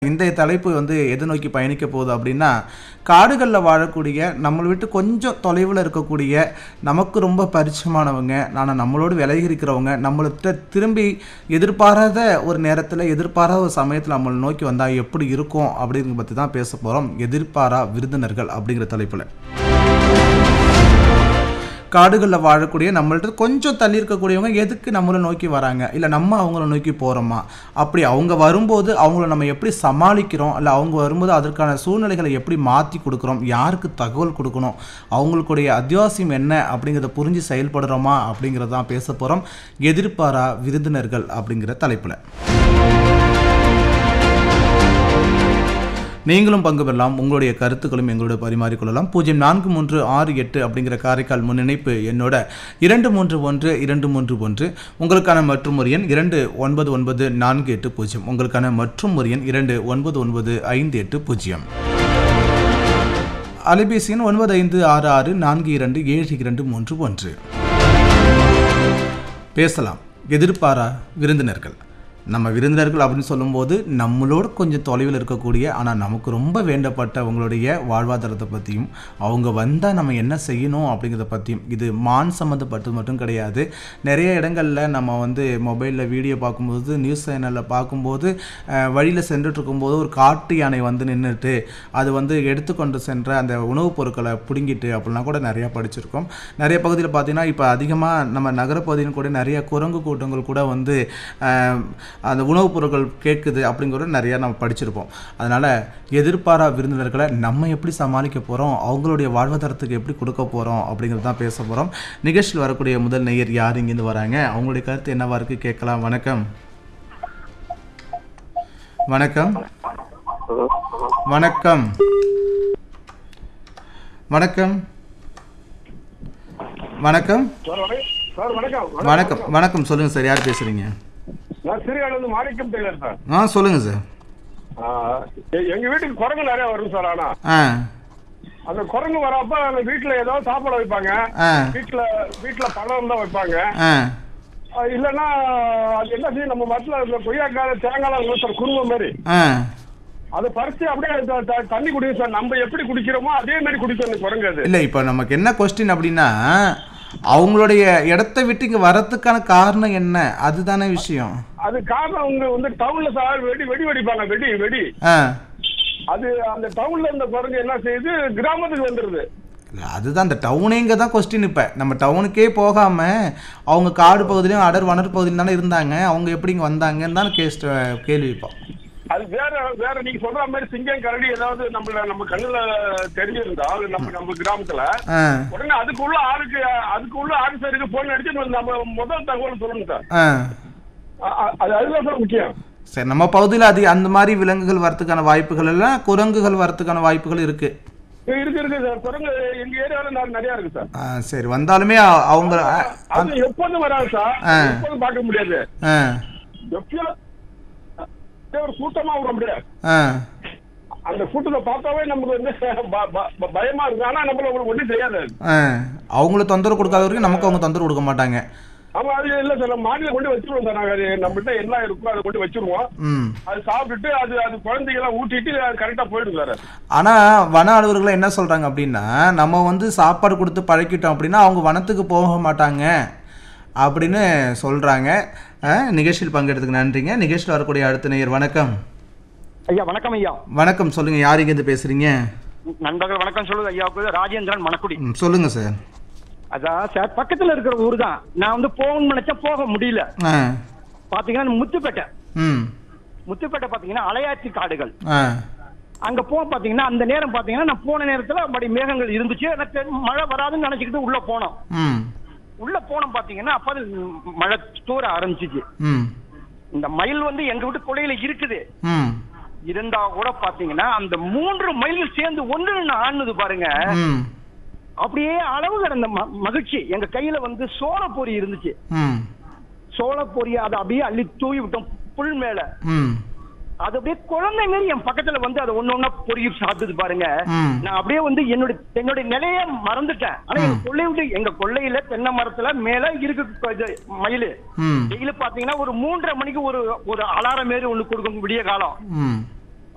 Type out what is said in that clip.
இந்த தலைப்பு வந்து எதை நோக்கி பயணிக்க போகுது அப்படின்னா காடுகளில் வாழக்கூடிய நம்மளை விட்டு கொஞ்சம் தொலைவில் இருக்கக்கூடிய நமக்கு ரொம்ப பரிச்சயமானவங்க ஆனால் நம்மளோடு விலகி இருக்கிறவங்க நம்மள்கிட்ட திரும்பி எதிர்பாராத ஒரு நேரத்தில் எதிர்பாராத ஒரு சமயத்தில் நம்மளை நோக்கி வந்தால் எப்படி இருக்கும் அப்படிங்கிறத பற்றி தான் பேச போகிறோம் எதிர்பாரா விருந்தினர்கள் அப்படிங்கிற தலைப்பில் காடுகளில் வாழக்கூடிய நம்மள்ட்ட கொஞ்சம் தள்ளி இருக்கக்கூடியவங்க எதுக்கு நம்மளை நோக்கி வராங்க இல்லை நம்ம அவங்கள நோக்கி போகிறோமா அப்படி அவங்க வரும்போது அவங்கள நம்ம எப்படி சமாளிக்கிறோம் இல்லை அவங்க வரும்போது அதற்கான சூழ்நிலைகளை எப்படி மாற்றி கொடுக்குறோம் யாருக்கு தகவல் கொடுக்கணும் அவங்களுக்குடைய அத்தியாவசியம் என்ன அப்படிங்கிறத புரிஞ்சு செயல்படுறோமா அப்படிங்கிறத தான் பேச போகிறோம் எதிர்பாரா விருந்தினர்கள் அப்படிங்கிற தலைப்பில் நீங்களும் பங்கு பெறலாம் உங்களுடைய கருத்துக்களும் எங்களோட பரிமாறிக்கொள்ளலாம் பூஜ்ஜியம் நான்கு மூன்று ஆறு எட்டு அப்படிங்கிற காரைக்கால் முன்னிணைப்பு என்னோட இரண்டு மூன்று ஒன்று இரண்டு மூன்று ஒன்று உங்களுக்கான மற்றும் ஒரு எண் இரண்டு ஒன்பது ஒன்பது நான்கு எட்டு பூஜ்ஜியம் உங்களுக்கான மற்றும் ஒரு எண் இரண்டு ஒன்பது ஒன்பது ஐந்து எட்டு பூஜ்ஜியம் அலைபேசி எண் ஒன்பது ஐந்து ஆறு ஆறு நான்கு இரண்டு ஏழு இரண்டு மூன்று ஒன்று பேசலாம் எதிர்பாரா விருந்தினர்கள் நம்ம விருந்தினர்கள் அப்படின்னு சொல்லும்போது நம்மளோட கொஞ்சம் தொலைவில் இருக்கக்கூடிய ஆனால் நமக்கு ரொம்ப வேண்டப்பட்டவங்களுடைய வாழ்வாதாரத்தை பற்றியும் அவங்க வந்தால் நம்ம என்ன செய்யணும் அப்படிங்கிறத பற்றியும் இது மான் சம்மந்தப்பட்டது மட்டும் கிடையாது நிறைய இடங்களில் நம்ம வந்து மொபைலில் வீடியோ பார்க்கும்போது நியூஸ் சேனலில் பார்க்கும்போது வழியில் சென்றுட்டு இருக்கும்போது ஒரு காட்டு யானை வந்து நின்றுட்டு அது வந்து எடுத்துக்கொண்டு சென்ற அந்த உணவுப் பொருட்களை பிடுங்கிட்டு அப்படிலாம் கூட நிறையா படிச்சிருக்கோம் நிறைய பகுதியில் பார்த்தீங்கன்னா இப்போ அதிகமாக நம்ம நகரப்பகுதியில் கூட நிறைய குரங்கு கூட்டங்கள் கூட வந்து அஹ், அந்த உணவுப் பொருட்கள் கேட்குது அப்படிங்கிறது நிறையா நம்ம படிச்சிருப்போம் அதனால் எதிர்பாரா விருந்தினர்களை நம்ம எப்படி சமாளிக்க போகிறோம் அவங்களுடைய வாழ்வாதாரத்துக்கு எப்படி கொடுக்க போகிறோம் அப்படிங்கிறது தான் பேச போகிறோம் நிகழ்ச்சியில் வரக்கூடிய முதல் நேயர் யார் இங்கேருந்து வராங்க அவங்களுடைய கருத்து என்னவா இருக்குது கேட்கலாம் வணக்கம் வணக்கம் வணக்கம் வணக்கம் வணக்கம் சார் வணக்கம் சார் வணக்கம் வணக்கம் வணக்கம் சொல்லுங்கள் சார் யார் பேசுகிறீங்க நான் சிறுகாடு மாணிக்கம் டெய்லர் சார் ஆ சொல்லுங்கள் சார் ஆ, எ- எங்க வீட்டுக்கு குரங்கு நிறைய வரும் சார் ஆனா ஆ அந்த குரங்கு வரப்ப அந்த வீட்டுல ஏதாவது சாப்பாடு வைப்பாங்க ஆ வீட்டுல வீட்டுல பழம் தான் வைப்பாங்க ஆ ஆ, இல்லைன்னா அது என்ன செய்யும் நம்ம மரத்துல இந்த கொய்யாக்கால தேங்காய் இருக்கும் சார் குருவை மாதிரி ஆ அதை பறிச்சு அப்படியே த- த- தண்ணி குடிக்கும் சார் நம்ம எப்படி குடிக்கிறோமோ அதே மாதிரி குடிக்கும் அந்த குரங்கு அது இல்லை இப்போ நமக்கு என்ன கொஸ்டின் அப்படின்னா அவங்களுடைய இடத்த விட்டு இங்கே வரத்துக்கான காரணம் என்ன அதுதானே விஷயம் அது காரணம் அவங்க வந்து டவுன்ல சார் வெடி வெடி வெடிப்பாங்க வெடி வெடி ஆ அது அந்த டவுன்ல இந்த குரங்கு என்ன செய்யுது கிராமத்துக்கு வந்துருது இல்ல, அதுதான் இந்த டவுனேங்க தான் கொஸ்டின் இப்போ நம்ம டவுனுக்கே போகாமல் அவங்க காடு பகுதியிலையும் அடர் வனர் பகுதியிலும் தானே இருந்தாங்க அவங்க எப்படி இங்கே வந்தாங்கன்னு தான் கேஸ் கேள்வி இப்போ அது வேற வேற நீங்க சொல்ற மாதிரி சிங்கம் கரடி ஏதாவது நம்மள நம்ம கண்ணுல தெரிஞ்சிருந்தா அது நம்ம நம்ம கிராமத்துல ஆ உடனே அதுக்குள்ள ஆளுக்கு அதுக்குள்ள ஆஃபீஸருக்கு போன் அடிச்சு நம்ம முதல் தகவல் சொல்லணும் சார் ஆ அ- அ- அது அதுதான் சார் முக்கியம் சரி நம்ம பகுதியில் அது அந்த மாதிரி விலங்குகள் வரத்துக்கான வாய்ப்புகள் எல்லாம் குரங்குகள் வரத்துக்கான வாய்ப்புகள் இருக்குது இருக்கு இருக்கு சார் குரங்கு எங்க ஏரியால நெ- நிறைய இருக்கு சார் ஆ சரி வந்தாலுமே அ- அவங்க அ- அது எப்போதும் வராது சார் ஆ. எப்போதும் பார்க்க முடியாது ஆ எப்பயோ அப்படியே ஒரு கூட்டமா வரும் அப்படியே ஆ அந்த கூட்டத்தை பார்த்தாவே நமக்கு வந்து ப- ப- ப- பயமா இருக்கு ஆனா நம்மள ஒன்றும் செய்யாது அது. ஆ அவங்களுக்கு தொந்தரவு கொடுக்காத வரைக்கும் நமக்கு அவங்க தொந்தரவு கொடுக்க மாட்டாங்க ஆமா அது இல்ல சார் நம்ம மாடியில கொண்டு வச்சிருவோம் சார் நாங்க அது நம்மகிட்ட என்ன இருக்கோ அதை கொண்டு வச்சிருவோம் ம் அது சாப்பிட்டுட்டு அது அது குழந்தைங்கெல்லாம் ஊட்டிட்டு அது கரெக்டா போயிடும் சார் அது. ஆனால் வன அலுவலர்கள் என்ன சொல்கிறாங்க அப்படின்னா நம்ம வந்து சாப்பாடு கொடுத்து பழக்கிட்டோம் அப்படின்னா அவங்க வனத்துக்கு போக மாட்டாங்க அப்படின்னு சொல்கிறாங்க நிகழ்ச்சியில் பங்கெடுத்துக்கு நன்றிங்க நிகழ்ச்சியில் வரக்கூடிய அடுத்த நேயர் வணக்கம் ஐயா வணக்கம் ஐயா வணக்கம் சொல்லுங்கள் யார் இங்கேருந்து பேசுகிறீங்க நண்பர்கள் வணக்கம் சொல்லுது ஐயாவுக்கு ராஜேந்திரன் மணக்குடி ம் சொல்லுங்கள் சார் அதான் சார் பக்கத்துல இருக்கிற ஊர் தான் நான் வந்து போகணும்னு நினைச்சா போக முடியல ஆ பாத்தீங்கன்னா முத்துப்பேட்டை ம் முத்துப்பேட்டை பாத்தீங்கன்னா அலையாச்சி காடுகள் ஆ அங்க போக பாத்தீங்கன்னா அந்த நேரம் பாத்தீங்கன்னா நான் போன நேரத்துல அப்படி மேகங்கள் இருந்துச்சு எனக்கு மழை வராதுன்னு நினைச்சுக்கிட்டு உள்ள போனோம் ம் உள்ள போனோம் பாத்தீங்கன்னா அப்ப அது மழை தூர ஆரம்பிச்சிச்சு ம் இந்த மயில் வந்து எங்க வீட்டு கொடையில இருக்குது ம் இருந்தா கூட பாத்தீங்கன்னா அந்த மூன்று மயில் சேர்ந்து ஒன்று ஆணுது பாருங்க ம் அப்படியே அளவு கடந்த ம- மகிழ்ச்சி எங்க கையில வந்து சோள பொரி இருந்துச்சு ம் சோள பொரி அதை அப்படியே அள்ளி தூவி விட்டோம் புல் மேல ம் அது அப்படியே குழந்தை மாரி என் பக்கத்துல வந்து அதை ஒண்ணு ஒண்ணா பொறுக்கி சாப்பிடுது பாருங்க ம். நான் அப்படியே வந்து என்னோட என்னுடைய நிலைய மறந்துட்டேன் ஆனா எங்க கொள்ளை விட்டு எங்க கொள்ளையில தென்னை மரத்துல மேல இருக்கு இது மயிலு ம் டெய்லி பாத்தீங்கன்னா ஒரு மூன்றரை மணிக்கு ஒரு ஒரு அலாரம் மாரி ஒண்ணு கொடுக்கும் விடிய காலம் ம்